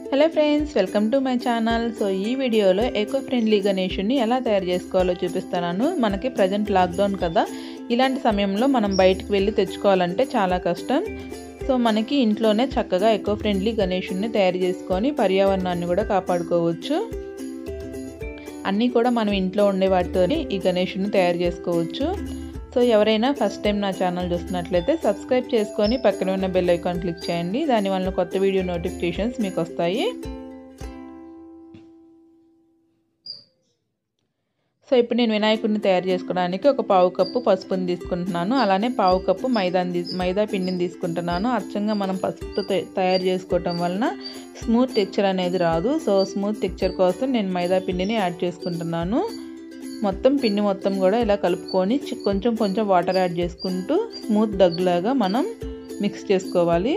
hello friends welcome to my channel so ఈ వీడియోలో eco friendly గణేషుని ఎలా తయారు చేసుకోవాలో చూపిస్తున్నాను మనకి ప్రజెంట్ లాక్డౌన్ కదా ఇలాంటి సమయంలో మనం బయటికి వెళ్ళి తెచ్చుకోవాలంటే చాలా కష్టం సో మనకి ఇంట్లోనే చక్కగా ఎకో ఫ్రెండ్లీ గణేషుని తయారు చేసుకొని పర్యావరణాన్ని కూడా కాపాడుకోవచ్చు అన్నీ కూడా మనం ఇంట్లో ఉండే వాటితో ఈ గణేషుని తయారు చేసుకోవచ్చు సో ఎవరైనా ఫస్ట్ టైం నా ఛానల్ చూస్తున్నట్లయితే సబ్స్క్రైబ్ చేసుకొని పక్కన ఉన్న బెల్ ఐకాన్ క్లిక్ చేయండి దానివల్ల కొత్త వీడియో నోటిఫికేషన్స్ మీకు వస్తాయి సో ఇప్పుడు నేను వినాయకుడిని తయారు చేసుకోవడానికి ఒక పావు కప్పు పసుపుని తీసుకుంటున్నాను అలానే పావు కప్పు మైదాని మైదా పిండిని తీసుకుంటున్నాను అచ్చంగా మనం పసుపుతో తయారు చేసుకోవటం వలన స్మూత్ టెక్చర్ అనేది రాదు సో స్మూత్ టెక్చర్ కోసం నేను మైదా పిండిని యాడ్ చేసుకుంటున్నాను మొత్తం పిండి మొత్తం కూడా ఇలా కలుపుకొని కొంచెం కొంచెం వాటర్ యాడ్ చేసుకుంటూ స్మూత్ దగ్గులాగా మనం మిక్స్ చేసుకోవాలి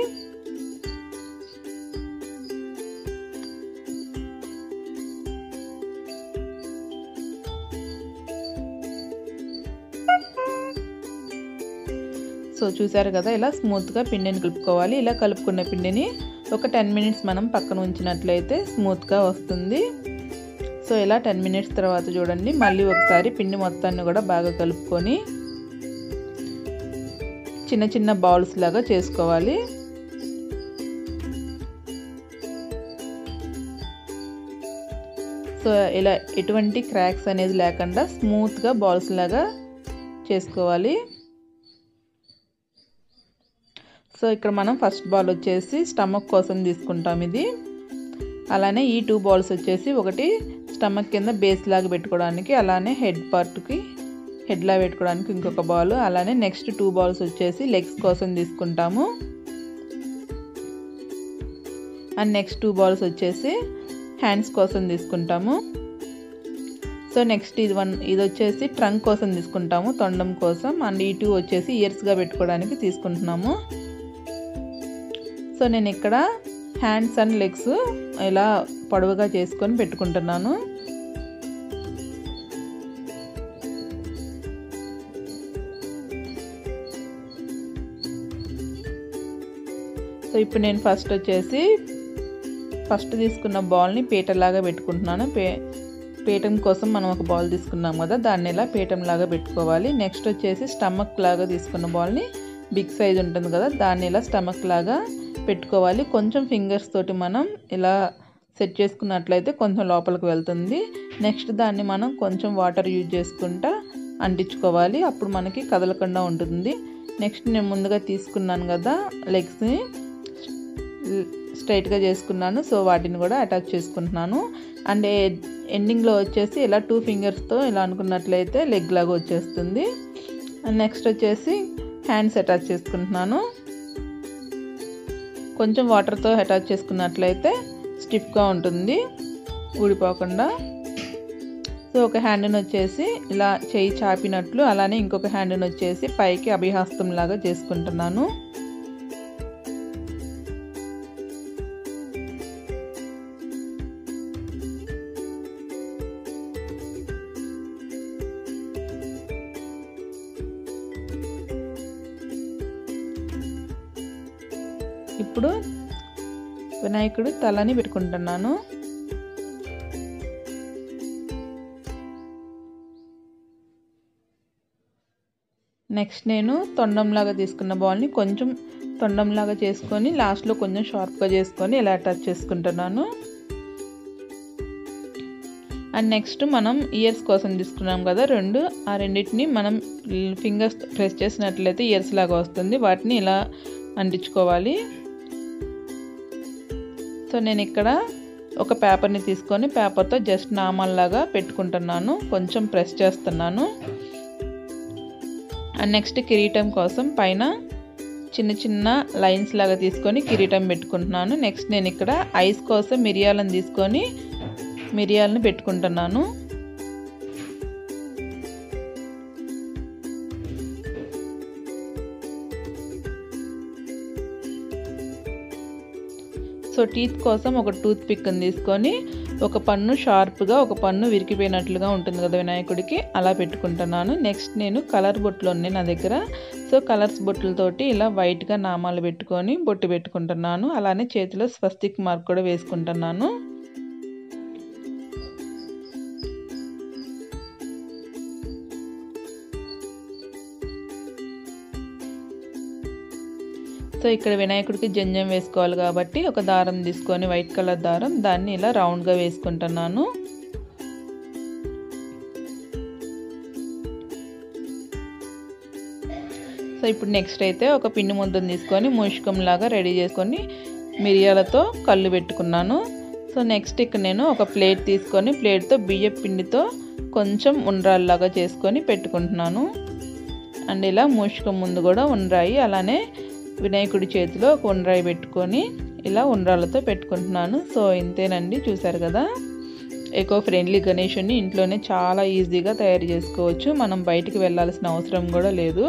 సో చూసారు కదా ఇలా స్మూత్గా పిండిని కలుపుకోవాలి ఇలా కలుపుకున్న పిండిని ఒక టెన్ మినిట్స్ మనం పక్కన ఉంచినట్లయితే స్మూత్గా వస్తుంది సో ఇలా టెన్ మినిట్స్ తర్వాత చూడండి మళ్ళీ ఒకసారి పిండి మొత్తాన్ని కూడా బాగా కలుపుకొని చిన్న చిన్న బౌల్స్ లాగా చేసుకోవాలి సో ఇలా ఎటువంటి క్రాక్స్ అనేది లేకుండా స్మూత్గా బాల్స్ లాగా చేసుకోవాలి సో ఇక్కడ మనం ఫస్ట్ బాల్ వచ్చేసి స్టమక్ కోసం తీసుకుంటాం ఇది అలానే ఈ టూ బాల్స్ వచ్చేసి ఒకటి స్టమక్ కింద బేస్ లాగా పెట్టుకోవడానికి అలానే హెడ్ పార్ట్కి హెడ్లా పెట్టుకోవడానికి ఇంకొక బాల్ అలానే నెక్స్ట్ టూ బాల్స్ వచ్చేసి లెగ్స్ కోసం తీసుకుంటాము అండ్ నెక్స్ట్ టూ బాల్స్ వచ్చేసి హ్యాండ్స్ కోసం తీసుకుంటాము సో నెక్స్ట్ ఇది వన్ ఇది వచ్చేసి ట్రంక్ కోసం తీసుకుంటాము తొండం కోసం అండ్ ఈ టూ వచ్చేసి ఇయర్స్గా పెట్టుకోవడానికి తీసుకుంటున్నాము సో నేను ఇక్కడ హ్యాండ్స్ అండ్ లెగ్స్ ఇలా పొడవుగా చేసుకొని పెట్టుకుంటున్నాను సో ఇప్పుడు నేను ఫస్ట్ వచ్చేసి ఫస్ట్ తీసుకున్న బాల్ని పీటలాగా పెట్టుకుంటున్నాను పే పీఠం కోసం మనం ఒక బాల్ తీసుకున్నాం కదా దాన్ని ఇలా పీఠం లాగా పెట్టుకోవాలి నెక్స్ట్ వచ్చేసి స్టమక్ లాగా తీసుకున్న బాల్ని బిగ్ సైజ్ ఉంటుంది కదా దాన్ని ఇలా స్టమక్ లాగా పెట్టుకోవాలి కొంచెం ఫింగర్స్ తోటి మనం ఇలా సెట్ చేసుకున్నట్లయితే కొంచెం లోపలికి వెళ్తుంది నెక్స్ట్ దాన్ని మనం కొంచెం వాటర్ యూజ్ చేసుకుంటా అంటించుకోవాలి అప్పుడు మనకి కదలకుండా ఉంటుంది నెక్స్ట్ నేను ముందుగా తీసుకున్నాను కదా లెగ్స్ని స్ట్రైట్గా చేసుకున్నాను సో వాటిని కూడా అటాచ్ చేసుకుంటున్నాను అండ్ ఎండింగ్లో వచ్చేసి ఇలా టూ ఫింగర్స్తో ఇలా అనుకున్నట్లయితే లెగ్ లాగా వచ్చేస్తుంది అండ్ నెక్స్ట్ వచ్చేసి హ్యాండ్స్ అటాచ్ చేసుకుంటున్నాను కొంచెం వాటర్తో అటాచ్ చేసుకున్నట్లయితే స్టిఫ్గా ఉంటుంది ఊడిపోకుండా సో ఒక హ్యాండ్ని వచ్చేసి ఇలా చేయి చాపినట్లు అలానే ఇంకొక హ్యాండ్ని వచ్చేసి పైకి అభిహాస్తం లాగా చేసుకుంటున్నాను ఇప్పుడు వినాయకుడు తలని పెట్టుకుంటున్నాను నెక్స్ట్ నేను తొండంలాగా తీసుకున్న బాల్ని కొంచెం తొండంలాగా చేసుకొని లాస్ట్లో కొంచెం షార్ప్గా చేసుకొని ఇలా అటాచ్ చేసుకుంటున్నాను అండ్ నెక్స్ట్ మనం ఇయర్స్ కోసం తీసుకున్నాం కదా రెండు ఆ రెండింటిని మనం ఫింగర్స్ ప్రెస్ చేసినట్లయితే ఇయర్స్ లాగా వస్తుంది వాటిని ఇలా అంటించుకోవాలి సో నేను ఇక్కడ ఒక పేపర్ని తీసుకొని పేపర్తో జస్ట్ నామల్లాగా పెట్టుకుంటున్నాను కొంచెం ప్రెస్ చేస్తున్నాను అండ్ నెక్స్ట్ కిరీటం కోసం పైన చిన్న చిన్న లైన్స్ లాగా తీసుకొని కిరీటం పెట్టుకుంటున్నాను నెక్స్ట్ నేను ఇక్కడ ఐస్ కోసం మిరియాలను తీసుకొని మిరియాలను పెట్టుకుంటున్నాను సో టీత్ కోసం ఒక టూత్ పిక్ని తీసుకొని ఒక పన్ను షార్ప్గా ఒక పన్ను విరిగిపోయినట్లుగా ఉంటుంది కదా వినాయకుడికి అలా పెట్టుకుంటున్నాను నెక్స్ట్ నేను కలర్ బొట్లు ఉన్నాయి నా దగ్గర సో కలర్స్ బొట్లతోటి ఇలా వైట్గా నామాలు పెట్టుకొని బొట్టు పెట్టుకుంటున్నాను అలానే చేతిలో స్వస్తిక్ మార్క్ కూడా వేసుకుంటున్నాను సో ఇక్కడ వినాయకుడికి జంజం వేసుకోవాలి కాబట్టి ఒక దారం తీసుకొని వైట్ కలర్ దారం దాన్ని ఇలా రౌండ్గా వేసుకుంటున్నాను సో ఇప్పుడు నెక్స్ట్ అయితే ఒక పిండి ముద్దను తీసుకొని మూషికంలాగా రెడీ చేసుకొని మిరియాలతో కళ్ళు పెట్టుకున్నాను సో నెక్స్ట్ ఇక్కడ నేను ఒక ప్లేట్ తీసుకొని ప్లేట్తో బియ్య పిండితో కొంచెం ఉండ్రాల్లాగా చేసుకొని పెట్టుకుంటున్నాను అండ్ ఇలా మూషికం ముందు కూడా ఉండ్రాయి అలానే వినాయకుడి చేతిలో ఒక ఉండ్రాయి పెట్టుకొని ఇలా ఉండ్రాలతో పెట్టుకుంటున్నాను సో ఇంతేనండి చూసారు కదా ఎకో ఫ్రెండ్లీ గణేషుని ఇంట్లోనే చాలా ఈజీగా తయారు చేసుకోవచ్చు మనం బయటికి వెళ్ళాల్సిన అవసరం కూడా లేదు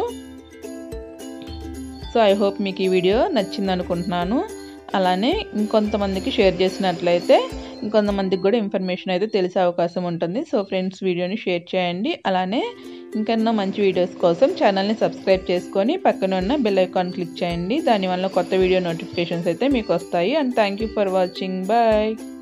సో ఐ హోప్ మీకు ఈ వీడియో నచ్చింది అనుకుంటున్నాను అలానే ఇంకొంతమందికి షేర్ చేసినట్లయితే ఇంకొంతమందికి కూడా ఇన్ఫర్మేషన్ అయితే తెలిసే అవకాశం ఉంటుంది సో ఫ్రెండ్స్ వీడియోని షేర్ చేయండి అలానే ఇంకెన్నో మంచి వీడియోస్ కోసం ఛానల్ని సబ్స్క్రైబ్ చేసుకొని పక్కన ఉన్న బెల్ ఐకాన్ క్లిక్ చేయండి దానివల్ల కొత్త వీడియో నోటిఫికేషన్స్ అయితే మీకు వస్తాయి and thank for watching bye